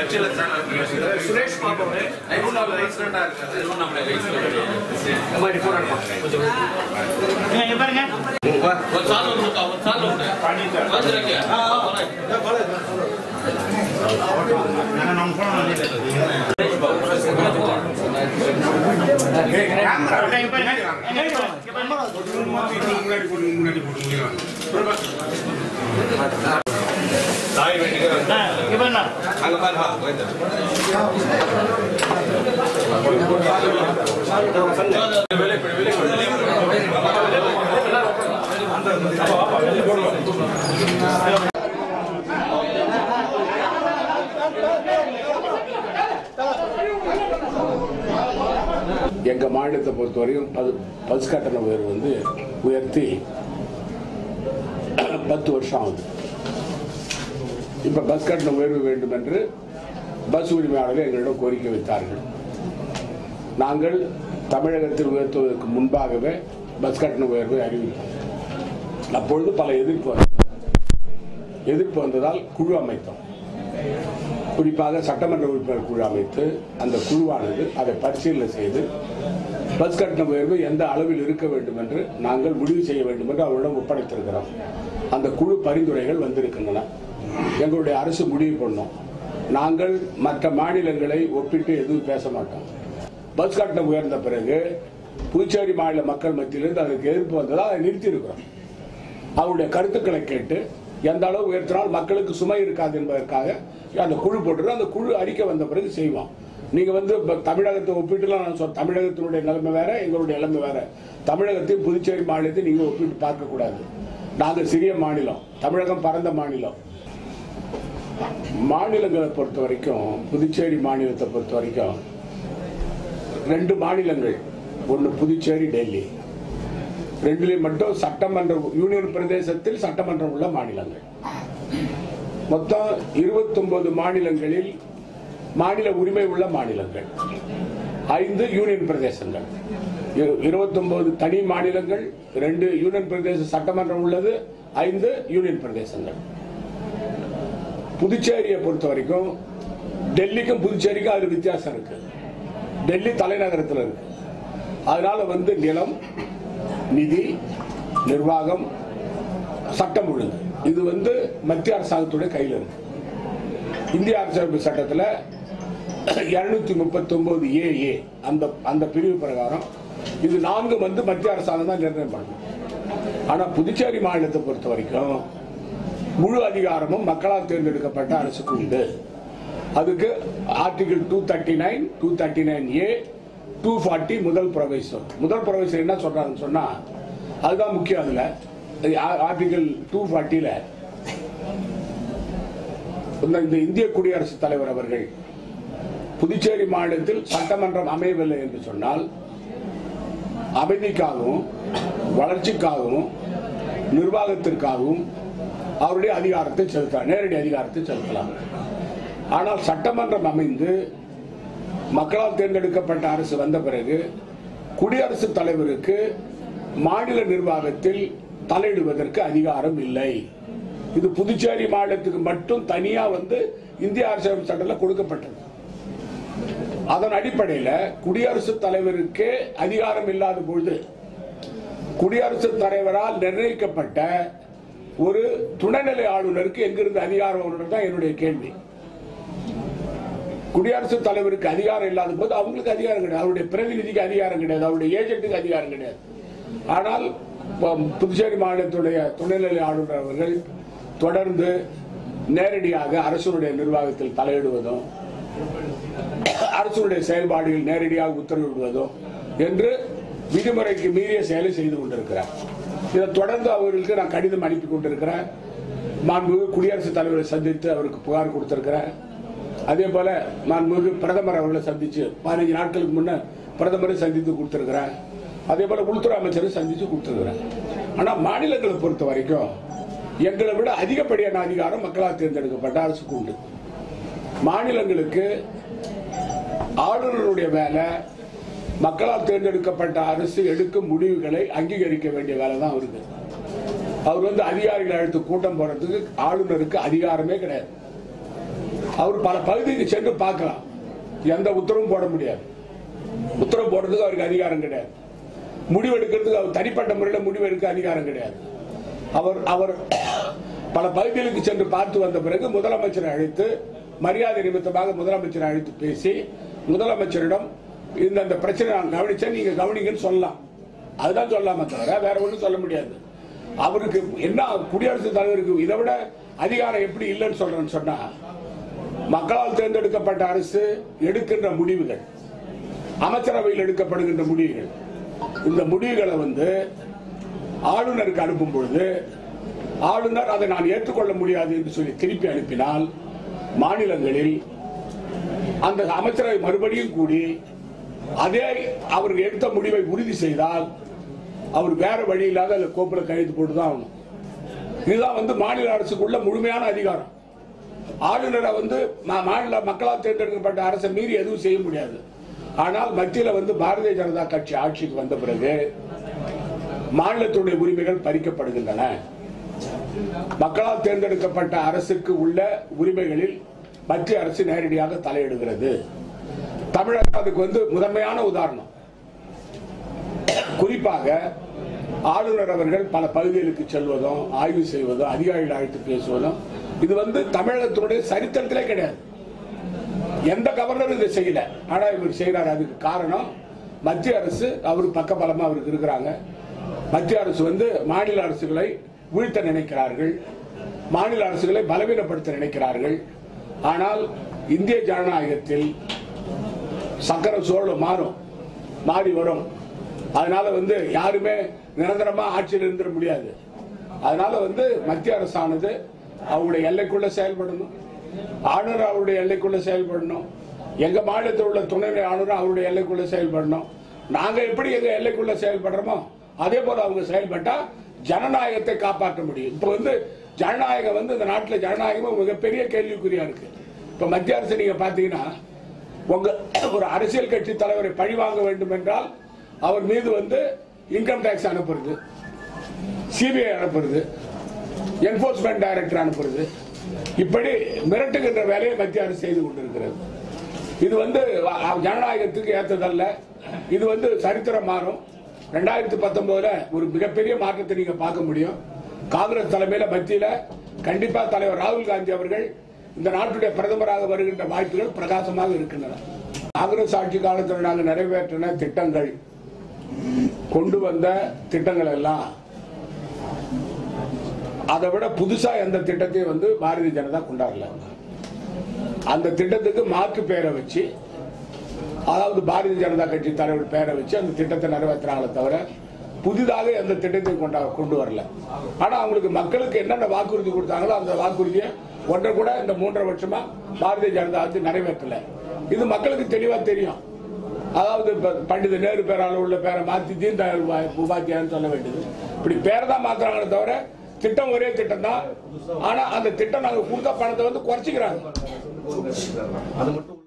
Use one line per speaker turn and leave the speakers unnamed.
சுரேஷ் பாபு அவரு நம்ம ரிப்போர்ட் அனுப்போம்
இங்க பாருங்க நம்ம போனோம் இங்க பாருங்க இங்க பாருங்க ஆ, இங்க பாருங்க
எங்க மாநிலத்தை பொறுத்தவரையும் பது பஸ் கட்டண உயர்வு வந்து உயர்த்தி பத்து வருஷம் ஆகுது இப்ப பஸ் கட்டண உயர்வு வேண்டும் என்று பஸ் உரிமையாளர்கள் எங்களிடம் கோரிக்கை வைத்தார்கள் நாங்கள் தமிழகத்தில் உயர்த்துவதற்கு முன்பாகவே பஸ் கட்டண உயர்வை அறிவித்தோம் அப்பொழுது பல எதிர்ப்பு வந்தது. எதிர்ப்பு வந்ததால் குழு அமைத்தோம் குறிப்பாக சட்டமன்ற உறுப்பினர் குழு அமைத்து அந்த குழுவானது அதை பரிசீலனை செய்து பஸ் கட்டண உயர்வு எந்த அளவில் இருக்க வேண்டும் என்று நாங்கள் முடிவு செய்ய வேண்டும் என்று அவரிடம் ஒப்படைத்திருக்கிறோம் அந்த குழு பரிந்துரைகள் வந்திருக்கின்றன எங்களுடைய அரசு முடிவு பண்ணோம் நாங்கள் மற்ற மாநிலங்களை ஒப்பிட்டு எதுவும் பேச மாட்டோம் பஸ் கட்டணம் உயர்ந்த பிறகு புதுச்சேரி மாநில மக்கள் மத்தியிலிருந்து அதுக்கு எதிர்ப்பு வந்ததால் அதை நிறுத்தி இருக்கிறோம் அவருடைய கருத்துக்களை கேட்டு எந்த அளவு உயர்த்தினால் மக்களுக்கு சுமை இருக்காது என்பதற்காக அந்த குழு போட்டு அந்த குழு அறிக்கை வந்த பிறகு செய்வோம் நீங்க வந்து இப்ப தமிழகத்தை ஒப்பிட்டுலாம் நான் சொல்ல தமிழகத்தினுடைய நிலைமை வேற எங்களுடைய நிலைமை வேற தமிழகத்தையும் புதுச்சேரி மாநிலத்தையும் நீங்க ஒப்பிட்டு பார்க்க கூடாது நாங்க சிறிய மாநிலம் தமிழகம் பரந்த மாநிலம் மாநிலங்களை பொறுத்த வரைக்கும் புதுச்சேரி மாநிலத்தை பொறுத்த வரைக்கும் ரெண்டு மாநிலங்கள் ஒன்னு புதுச்சேரி டெல்லி ரெண்டுலையும் மட்டும் சட்டமன்ற யூனியன் பிரதேசத்தில் சட்டமன்றம் உள்ள மாநிலங்கள் மொத்தம் 29 மாநிலங்களில் மாநில உரிமை உள்ள மாநிலங்கள் ஐந்து யூனியன் பிரதேசங்கள் இரு- 29 தனி மாநிலங்கள் ரெண்டு யூனியன் பிரதேச சட்டமன்றம் உள்ளது ஐந்து யூனியன் பிரதேசங்கள் புதுச்சேரியை பொறுத்த வரைக்கும் டெல்லிக்கும் புதுச்சேரிக்கும் அது வித்தியாசம் இருக்கு டெல்லி தலைநகரத்தில் இருக்கு அதனால வந்து நிலம் நிதி நிர்வாகம் சட்டம் ஒழுங்கு இது வந்து மத்திய அரசாங்கத்துடைய கையில் இருக்கு இந்திய அரசியலமைப்பு சட்டத்தில் இருநூத்தி முப்பத்தி ஒன்பது ஏ ஏ அந்த அந்த பிரிவு பிரகாரம் இது நான்கு வந்து மத்திய அரசாங்கம் தான் நிர்ணயம் பண்ணணும் ஆனா புதுச்சேரி மாநிலத்தை பொறுத்த வரைக்கும் முழு அதிகாரமும் மக்களால் தேர்ந்தெடுக்கப்பட்ட அரசுக்கு உண்டு அதுக்கு article two thirty nine two thirty nine A two forty முதல் பிரவேசம் முதல் பிரவேசம் என்ன சொல்றாங்கன்னு சொன்னா அதுதான் முக்கியம் அதுல ஆர்டிகிள் டூ ஃபார்ட்டியில இந்த இந்திய குடியரசுத் தலைவர் அவர்கள் புதுச்சேரி மாநிலத்தில் சட்டமன்றம் அமையவில்லை என்று சொன்னால் அமைதிக்காகவும் வளர்ச்சிக்காகவும் நிர்வாகத்திற்காகவும் அவருடைய அதிகாரத்தை செலுத்தலாம் நேரடி அதிகாரத்தை செலுத்தலாம் ஆனால் சட்டமன்றம் அமைந்து மக்களால் தேர்ந்தெடுக்கப்பட்ட அரசு வந்த பிறகு குடியரசுத் தலைவருக்கு மாநில நிர்வாகத்தில் தலையிடுவதற்கு அதிகாரம் இல்லை இது புதுச்சேரி மாநிலத்துக்கு மட்டும் தனியா வந்து இந்திய அரசியலமைப்பு சட்டத்தில் கொடுக்கப்பட்டது அதன் அடிப்படையில் குடியரசுத் தலைவருக்கு அதிகாரம் இல்லாத பொழுது குடியரசுத் தலைவரால் நிர்ணயிக்கப்பட்ட ஒரு துணைநிலை ஆளுநருக்கு எங்கிருந்து அதிகாரம் வரும்ன்றது தான் என்னுடைய கேள்வி குடியரசுத் தலைவருக்கு அதிகாரம் இல்லாத போது அவங்களுக்கு அதிகாரம் கிடையாது அவருடைய பிரதிநிதிக்கு அதிகாரம் கிடையாது அவருடைய ஏஜென்ட்டுக்கு அதிகாரம் கிடையாது ஆனால் ப- புதுச்சேரி மாநிலத்துடைய துணைநிலை ஆளுநர் அவர்கள் தொடர்ந்து நேரடியாக அரசுடைய நிர்வாகத்தில் தலையிடுவதும் அரசுடைய செயல்பாடுகளில் நேரடியாக உத்தரவிடுவதும் என்று விதிமுறைக்கு மீறிய செயலை செய்து கொண்டிருக்கிறார் இதை தொடர்ந்து அவர்களுக்கு நான் கடிதம் அனுப்பி கொண்டிருக்கிறேன் மாண்புமிகு குடியரசுத் தலைவரை சந்தித்து அவருக்கு புகார் கொடுத்திருக்கிறேன் அதே போல மாண்புமிகு பிரதமர் அவர்களை சந்திச்சு பதினஞ்சு நாட்களுக்கு முன்ன பிரதமரை சந்தித்து கொடுத்திருக்கிறேன் அதே போல உள்துறை அமைச்சரை சந்திச்சு கொடுத்திருக்கிறேன் ஆனா மாநிலங்களை பொறுத்த வரைக்கும் எங்களை விட அதிகப்படியான அதிகாரம் மக்களால் தேர்ந்தெடுக்கப்பட்ட அரசுக்கு உண்டு மாநிலங்களுக்கு ஆளுநருடைய வேலை மக்களால் தேர்ந்தெடுக்கப்பட்ட அரசு எடுக்கும் முடிவுகளை அங்கீகரிக்க வேண்டிய வேலை தான் அவருக்கு அவர் வந்து அதிகாரிகளை அழைத்து கூட்டம் போடுறதுக்கு ஆளுநருக்கு அதிகாரமே கிடையாது அவர் பல பகுதிக்கு சென்று பார்க்கலாம் எந்த உத்தரவும் போட முடியாது உத்தரவு போடுறதுக்கு அவருக்கு அதிகாரம் கிடையாது முடிவெடுக்கிறதுக்கு அவர் தனிப்பட்ட முறையில் முடிவெடுக்க அதிகாரம் கிடையாது அவர் அவர் பல பகுதிகளுக்கு சென்று பார்த்து வந்த பிறகு முதலமைச்சரை அழைத்து மரியாதை நிமித்தமாக முதலமைச்சரை அழைத்து பேசி முதலமைச்சரிடம் இந்த அந்த பிரச்சனை நான் கவனிச்சேன் நீங்க கவனிங்கன்னு சொல்லலாம் அதுதான் சொல்லாம தவிர வேற ஒன்றும் சொல்ல முடியாது அவருக்கு என்ன குடியரசுத் தலைவருக்கு இதை விட அதிகாரம் எப்படி இல்லைன்னு சொல்றேன்னு சொன்னா மக்களால் தேர்ந்தெடுக்கப்பட்ட அரசு எடுக்கின்ற முடிவுகள் அமைச்சரவையில் எடுக்கப்படுகின்ற முடிவுகள் இந்த முடிவுகளை வந்து ஆளுநருக்கு அனுப்பும் பொழுது ஆளுநர் அதை நான் ஏற்றுக்கொள்ள முடியாது என்று சொல்லி திருப்பி அனுப்பினால் மாநிலங்களில் அந்த அமைச்சரவை மறுபடியும் கூடி அதே அவர்கள் எடுத்த முடிவை உறுதி செய்தால் அவர் வேற வழி இல்லாத அந்த கோப்புல கையெழுத்து போட்டு தான் ஆகணும் இதுதான் வந்து மாநில அரசுக்குள்ள முழுமையான அதிகாரம் ஆளுநரை வந்து மா- மாநில மக்களால் தேர்ந்தெடுக்கப்பட்ட அரசை மீறி எதுவும் செய்ய முடியாது ஆனால் மத்தியில் வந்து பாரதிய ஜனதா கட்சி ஆட்சிக்கு வந்த பிறகு மாநிலத்துடைய உரிமைகள் பறிக்கப்படுகின்றன மக்களால் தேர்ந்தெடுக்கப்பட்ட அரசுக்கு உள்ள உரிமைகளில் மத்திய அரசு நேரடியாக தலையிடுகிறது தமிழகம் அதுக்கு வந்து முதன்மையான உதாரணம் குறிப்பாக ஆளுநர் அவர்கள் பல பகுதிகளுக்கு செல்வதும் ஆய்வு செய்வதும் அதிகாரிகள் அழைத்து பேசுவதும் இது வந்து தமிழகத்தினுடைய சரித்திரத்திலே கிடையாது எந்த கவர்னரும் இதை செய்யல ஆனா இவர் செய்யறாரு அதுக்கு காரணம் மத்திய அரசு அவர் பக்கபலமா அவருக்கு இருக்கிறாங்க மத்திய அரசு வந்து மாநில அரசுகளை வீழ்த்த நினைக்கிறார்கள் மாநில அரசுகளை பலவீனப்படுத்த நினைக்கிறார்கள் ஆனால் இந்திய ஜனநாயகத்தில் சக்கரம் சோழ மாறும் மாறி வரும் அதனால வந்து யாருமே நிரந்தரமா ஆட்சியில் இருந்துட முடியாது அதனால வந்து மத்திய அரசானது அவருடைய எல்லைக்குள்ள செயல்படணும் ஆளுநர் அவருடைய எல்லைக்குள்ள செயல்படணும் எங்க மாநிலத்தில் உள்ள துணைநிலை ஆளுநர் அவருடைய எல்லைக்குள்ள செயல்படணும் நாங்க எப்படி எங்க எல்லைக்குள்ள செயல்படுறோமோ அதே போல அவங்க செயல்பட்டா ஜனநாயகத்தை காப்பாற்ற முடியும் இப்ப வந்து ஜனநாயகம் வந்து இந்த நாட்டில் ஜனநாயகமும் மிகப்பெரிய கேள்விக்குறியா இருக்கு இப்ப மத்திய அரசு நீங்க பாத்தீங்கன்னா உங்க ஒரு அரசியல் கட்சி தலைவரை பழி வாங்க வேண்டும் என்றால் அவர் மீது வந்து இன்கம் டாக்ஸ் அனுப்புறது சிபிஐ அனுப்புறது என்போர்ஸ்மெண்ட் டைரக்டர் அனுப்புறது இப்படி மிரட்டுகின்ற வேலையை மத்திய அரசு செய்து கொண்டிருக்கிறது இது வந்து அ- ஜனநாயகத்துக்கு ஏற்றதல்ல இது வந்து சரித்திரம் மாறும் ரெண்டாயிரத்தி பத்தொன்பதுல ஒரு மிகப்பெரிய மாற்றத்தை நீங்க பார்க்க முடியும் காங்கிரஸ் தலைமையில மத்தியில கண்டிப்பா தலைவர் ராகுல் காந்தி அவர்கள் இந்த நாட்டுடைய பிரதமராக வருகின்ற வாய்ப்புகள் பிரகாசமாக இருக்கின்றன காங்கிரஸ் ஆட்சி காலத்தில் நாங்கள் நிறைவேற்றின திட்டங்கள் கொண்டு வந்த திட்டங்கள் எல்லாம் அதை விட புதுசா எந்த திட்டத்தையும் வந்து பாரதிய ஜனதா கொண்டாடல அந்த திட்டத்துக்கு மாற்று பெயரை வச்சு அதாவது பாரதிய ஜனதா கட்சி தலைவர் பெயரை வச்சு அந்த திட்டத்தை நிறைவேற்றுறாங்களே தவிர புதிதாக எந்த திட்டத்தையும் கொண்டா கொண்டு வரல ஆனா அவங்களுக்கு மக்களுக்கு என்னென்ன வாக்குறுதி கொடுத்தாங்களோ அந்த வாக்குறுதியை ஒன்றை கூட இந்த மூன்றரை வருஷமா பாரதிய ஜனதா வந்து நிறைவேற்றல இது மக்களுக்கு தெளிவா தெரியும் அதாவது இப்ப பண்டித நேரு பேரால உள்ள பேரை மாத்தி தீன் தயாள் உபா- உபாத்தியாயன்னு சொல்ல வேண்டியது இப்படி பேரை தான் மாத்துறாங்களே தவிர திட்டம் ஒரே திட்டம் தான் ஆனா அந்த திட்டம் நாங்க கொடுத்த பணத்தை வந்து குறைச்சிக்கிறாங்க
அது மட்டும்